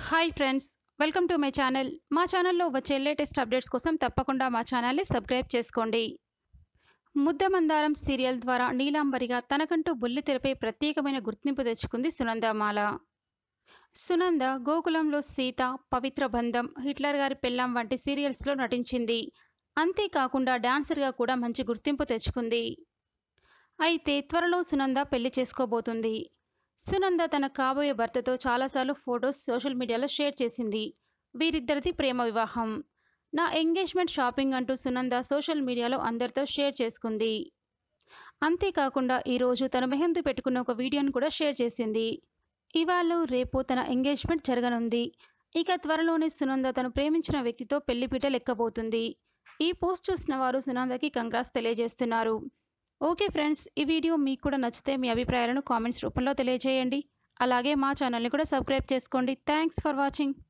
hi friends welcome to my channel మా ఛానల్లో వచ్చే లేటెస్ట్ అప్డేట్స్ కోసం తప్పకుండా మా ఛానల్ని సబ్స్క్రైబ్ చేసుకోండి ముద్దమందారం సీరియల్ ద్వారా నీలాంబరిగా తనకంటూ బుల్లితెరపై ప్రత్యేకమైన గుర్తింపు తెచ్చుకుంది సునందమాల సునంద గోకులంలో సీత పవిత్ర బంధం హిట్లర్ గారి పెళ్ళాం వంటి సీరియల్స్లో నటించింది అంతేకాకుండా డాన్సర్గా కూడా మంచి గుర్తింపు తెచ్చుకుంది అయితే త్వరలో సునంద పెళ్లి చేసుకోబోతుంది సునంద తన కాబోయే భర్తతో చాలాసార్లు ఫొటోస్ సోషల్ మీడియాలో షేర్ చేసింది వీరిద్దరిది ప్రేమ వివాహం నా ఎంగేజ్మెంట్ షాపింగ్ అంటూ సునంద సోషల్ మీడియాలో అందరితో షేర్ చేసుకుంది అంతేకాకుండా ఈరోజు తన మెహందీ పెట్టుకున్న ఒక వీడియోను కూడా షేర్ చేసింది ఇవాళ రేపు తన ఎంగేజ్మెంట్ జరగనుంది ఇక త్వరలోనే సునంద తను ప్రేమించిన వ్యక్తితో పెళ్లిపీట లెక్కబోతుంది ఈ పోస్ట్ చూసిన వారు సునందకి కంగ్రాస్ తెలియజేస్తున్నారు ఓకే ఫ్రెండ్స్ ఈ వీడియో మీకు కూడా నచ్చితే మీ అభిప్రాయాలను కామెంట్స్ రూపంలో తెలియజేయండి అలాగే మా ఛానల్ని కూడా సబ్స్క్రైబ్ చేసుకోండి థ్యాంక్స్ ఫర్ వాచింగ్